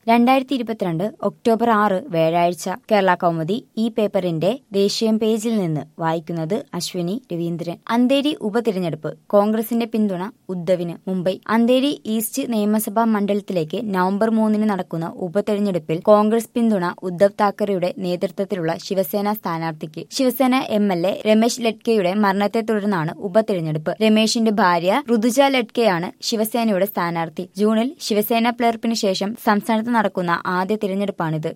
രണ്ടായിരത്തി ഇരുപത്തിരണ്ട് ഒക്ടോബർ ആറ് വ്യാഴാഴ്ച കേരള കൗമുദി ഈ പേപ്പറിന്റെ ദേശീയ പേജിൽ നിന്ന് വായിക്കുന്നത് അശ്വിനി രവീന്ദ്രൻ അന്തേരി ഉപതിരഞ്ഞെടുപ്പ് കോൺഗ്രസിന്റെ പിന്തുണ ഉദ്ധവിന് മുംബൈ അന്തേരി ഈസ്റ്റ് നിയമസഭാ മണ്ഡലത്തിലേക്ക് നവംബർ മൂന്നിന് നടക്കുന്ന ഉപതെരഞ്ഞെടുപ്പിൽ കോൺഗ്രസ് പിന്തുണ ഉദ്ധവ് താക്കറെയുടെ നേതൃത്വത്തിലുള്ള ശിവസേന സ്ഥാനാർത്ഥിക്ക് Shivsena M L A Ramesh ലഡ്കെയുടെ മരണത്തെ തുടർന്നാണ് ഉപതെരഞ്ഞെടുപ്പ് രമേശിന്റെ ഭാര്യ ഋതുജ ലഡ്കെയാണ് ശിവസേനയുടെ സ്ഥാനാർത്ഥി ജൂണിൽ ശിവസേന പിളർപ്പിന് ശേഷം സംസ്ഥാനത്ത് നടക്കുന്ന ആദ്യ തിരഞ്ഞെടുപ്പാണിത്